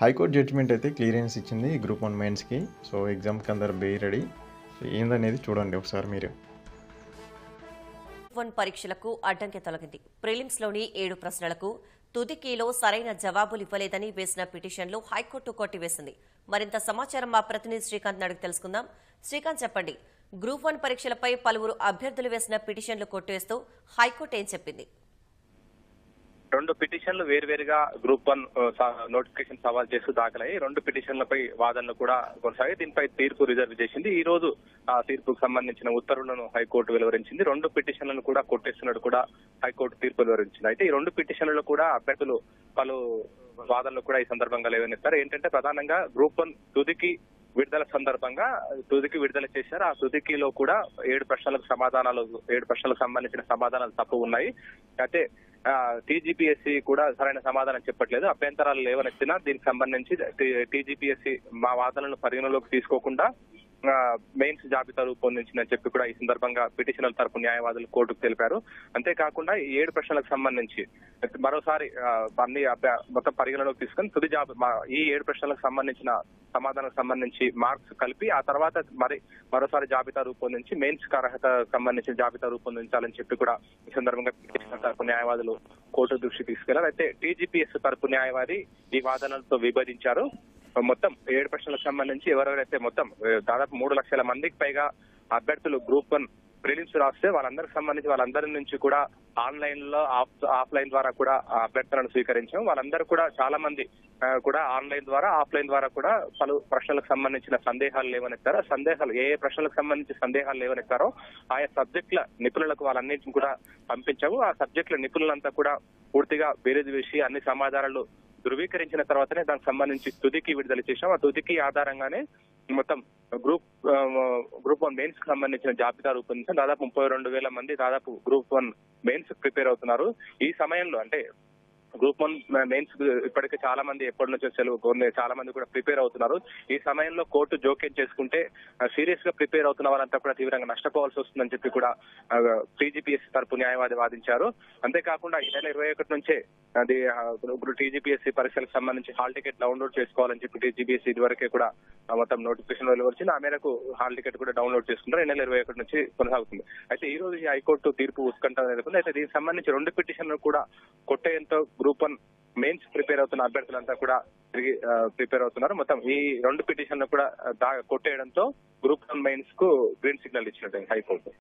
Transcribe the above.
high court judgement అయితే clearance ఇచ్చింది ఈ గ్రూప్ వన్ మెయిన్స్కి సో ఎగ్జామ్కి అందరు బే రెడీ సో ఏందనేది చూడండి ఒకసారి మీరు వన్ పరీక్షలకు అడ్డంకి తొలగింది ప్రిలిమ్స్లోని ఏడు ప్రశ్నలకు తుది కీలో సరైన జవాబులు ఇవ్వలేదని వేసిన పిటిషన్లు హైకోర్టు కొట్టివేసింది మరింత సమాచారం మా ప్రతినిధి శ్రీకాంత్ అడిగి తెలుసుకుందాం శ్రీకాంత్ చెప్పండి గ్రూప్ వన్ పరీక్షలపై పలువురు అభ్యర్థులు వేసిన పిటిషన్లు కొట్టివేస్తూ హైకోర్టు ఏం చెప్పింది రెండు పిటిషన్లు వేరువేరుగా గ్రూప్ వన్ నోటిఫికేషన్ సవాల్ చేస్తూ దాఖలయ్యి రెండు పిటిషన్లపై వాదనలు కూడా కొనసాగి దీనిపై తీర్పు రిజర్వ్ చేసింది ఈ రోజు ఆ తీర్పుకు సంబంధించిన ఉత్తర్వులను హైకోర్టు వెలువరించింది రెండు పిటిషన్లను కూడా కొట్టేస్తున్నట్టు కూడా హైకోర్టు తీర్పు వెలువరించింది అయితే ఈ రెండు పిటిషన్లలో కూడా అభ్యర్థులు పలు వాదనలు కూడా ఈ సందర్భంగా లేవనెత్తారు ఏంటంటే ప్రధానంగా గ్రూప్ వన్ తుదికి విడుదల సందర్భంగా తుదికి విడుదల చేశారు ఆ తుదికిలో కూడా ఏడు ప్రశ్నలకు సమాధానాలు ఏడు ప్రశ్నలకు సంబంధించిన సమాధానాలు తప్పు ఉన్నాయి అయితే టీజీపీఎస్సీ కూడా సరైన సమాధానం చెప్పట్లేదు అభ్యంతరాలు లేవనెత్తినా దీనికి సంబంధించి టీజీపీఎస్సీ మా వాదనలను పరిగణలోకి తీసుకోకుండా మెయిన్స్ జాబితా రూపొందించిందని చెప్పి కూడా ఈ సందర్భంగా పిటిషనర్ తరపు న్యాయవాదులు కోర్టుకు తెలిపారు అంతేకాకుండా ఈ ఏడు ప్రశ్నలకు సంబంధించి మరోసారి ఆ, అన్ని అభ్య- మొత్తం పరిగణలోకి తీసుకొని తుది జాబ్ మా- ఈ ఏడు ప్రశ్నలకు సంబంధించిన సమాధానం సంబంధించి మార్క్స్ కలిపి ఆ తర్వాత మరి మరోసారి జాబితా రూపొందించి మెయిన్స్ కి అర్హత సంబంధించిన జాబితా రూపొందించాలని చెప్పి కూడా ఈ సందర్భంగా పిటిషనర్ తరపు న్యాయవాదులు కోర్టు దృష్టి తీసుకెళ్లారు అయితే టీజీపీఎస్ తరపు న్యాయవాది ఈ వాదనలతో విభజించారు మొత్తం ఏడు ప్రశ్నలకు సంబంధించి ఎవరెవరైతే మొత్తం ఏ, దాదాపు మూడు లక్షల మందికి పైగా అభ్యర్థులు గ్రూప్ వన్ ప్రిలిమ్స్ రాస్తే వాళ్ళందరికి సంబంధించి వాళ్ళందరి నుంచి కూడా ఆన్లైన్ లో ఆఫ్ ఆఫ్లైన్ ద్వారా కూడా ఆ అభ్యర్థులను స్వీకరించాం వాళ్ళందరూ కూడా చాలా మంది ఆ, కూడా ఆన్లైన్ ద్వారా ఆఫ్లైన్ ద్వారా కూడా పలు ప్రశ్నలకు సంబంధించిన సందేహాలు లేవనెత్తారు ఆ సందేహాలు ఏ ఏ ప్రశ్నలకు సంబంధించి సందేహాలు లేవనెత్తారో ఆయా సబ్జెక్టుల నిపుణులకు వాళ్ళన్నింటిని కూడా పంపించాము ఆ సబ్జెక్టుల నిపుణులంతా కూడా పూర్తిగా బేరేజ్ వేసి అన్ని సమాధానాలు ధృవీకరించిన తర్వాతనే దానికి సంబంధించి తుదికి విడుదల చేశాం ఆ తుదికి ఆధారంగానే మొత్తం గ్రూప్ ఆ, గ్రూప్ వన్ మెయిన్స్ కి సంబంధించిన జాబితా రూపొందించాం దాదాపు ముప్పై రెండు వేల మంది దాదాపు గ్రూప్ వన్ మెయిన్స్ ప్రిపేర్ అవుతున్నారు ఈ సమయంలో అంటే గ్రూప్ వన్ మెయిన్స్ ఇప్పటికే చాలా మంది ఎప్పటి నుంచో సెలవు కొన్ని చాలా మంది కూడా ప్రిపేర్ అవుతున్నారు ఈ సమయంలో కోర్టు జోక్యం చేసుకుంటే సీరియస్ గా ప్రిపేర్ అవుతున్న వాళ్ళంతా కూడా తీవ్రంగా నష్టపోవాల్సి వస్తుందని చెప్పి కూడా టీజీపీఎస్ తరపు న్యాయవాది వాదించారు అంతేకాకుండా ఈ నెల ఇరవై ఒకటి నుంచే అది ఇప్పుడు టీజీపీఎస్సీ పరీక్షలకు సంబంధించి హాల్ టికెట్ డౌన్లోడ్ చేసుకోవాలని చెప్పి టీజీపీఎస్సీ ఇదివరకే కూడా ఆ, మొత్తం నోటిఫికేషన్ వెలువరిచింది ఆ మేరకు హాల్ టికెట్ కూడా డౌన్లోడ్ చేసుకున్నారు ఈ నెల ఇరవై ఒకటి నుంచి కొనసాగుతుంది అయితే ఈ రోజు ఈ హైకోర్టు తీర్పు ఉత్కంఠ నెలకొంది అయితే దీనికి సంబంధించి రెండు పిటిషన్లు కూడా కొట్టేయంతో గ్రూప్ వన్ మెయిన్స్ ప్రిపేర్ అవుతున్న అభ్యర్థులంతా కూడా తిరిగి ప్రిపేర్ అవుతున్నారు మొత్తం ఈ రెండు పిటిషన్లు కూడా ఆ, దా- కొట్టేయడంతో గ్రూప్ వన్ మెయిన్స్ కు గ్రీన్ సిగ్నల్ ఇచ్చినట్టు హైకోర్టు